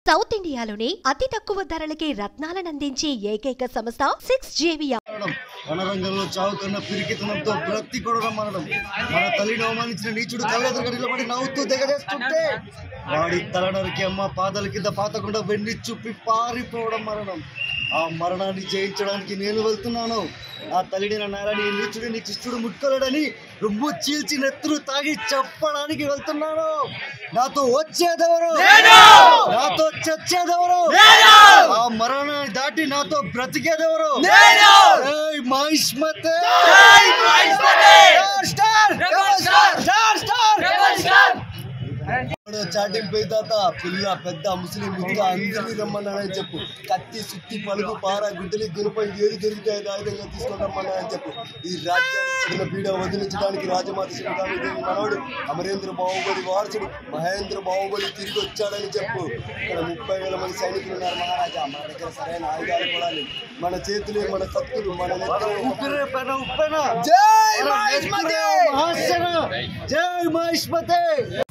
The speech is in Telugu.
సౌత్ ఇండియాలోనే అతి తక్కువ ధరలకి రత్నాలనందించే ఏకైక సంస్థ సిక్స్ జేవియా మరణం రణరంగంలో చావు కన్నా పిరికితనంతో బ్రతి కొడడం మరణం మన తల్లిని అవమానించిన నీచుడు కళ్ళెదురుగా నిలబడి నవ్వుతూ దిగజేస్తుంటే వాడి తల నరికి అమ్మ పాదాల కింద పాతకుండా వెండి చూపి పారిపోవడం మరణం ఆ మరణాన్ని జయించడానికి నేను వెళ్తున్నాను ఆ తల్లిని నా నేలని ఈ నీచుడు నీ కృష్ణుడు ముట్టుకోలేడని రుమ్ము చీల్చి నెత్తురు తాగి చెప్పడానికి వెళ్తున్నాను నాతో వచ్చేదెవరు నాతో చచ్చేదెవరు ఆ మరణాన్ని దాటి నాతో బ్రతికేదెవరు ఏయ్ మహిష్మతే స్టార్ స్టార్ స్టార్ స్టార్ ఇప్పుడు చాటింగ్ పేదాత పిల్ల పెద్ద ముస్లిం ముద్ద అందరినీ రమ్మన్నాడని చెప్పు కత్తి సుత్తి పలుగు పార గుడ్డలి గురుపై ఏది దొరికితే అది ఆయుధంగా తీసుకొని రమ్మన్నాడని చెప్పు ఈ రాజ్యానికి పడిన పీడ వదిలించడానికి రాజమాత శ్రీరామదేవి మనవడు అమరేంద్ర బాహుబలి వారసుడు మహేంద్ర బాహుబలి తిరిగి వచ్చాడని చెప్పు ఇక్కడ ముప్పై వేల మంది సైనికులు ఉన్నారు మహారాజా మన దగ్గర సరైన ఆయుధాలు కూడా లేవు. మన చేతులు మన కత్తులు మన ఉప్పెన ఉప్పెన జై మహిష్మతే జై మహిష్మతే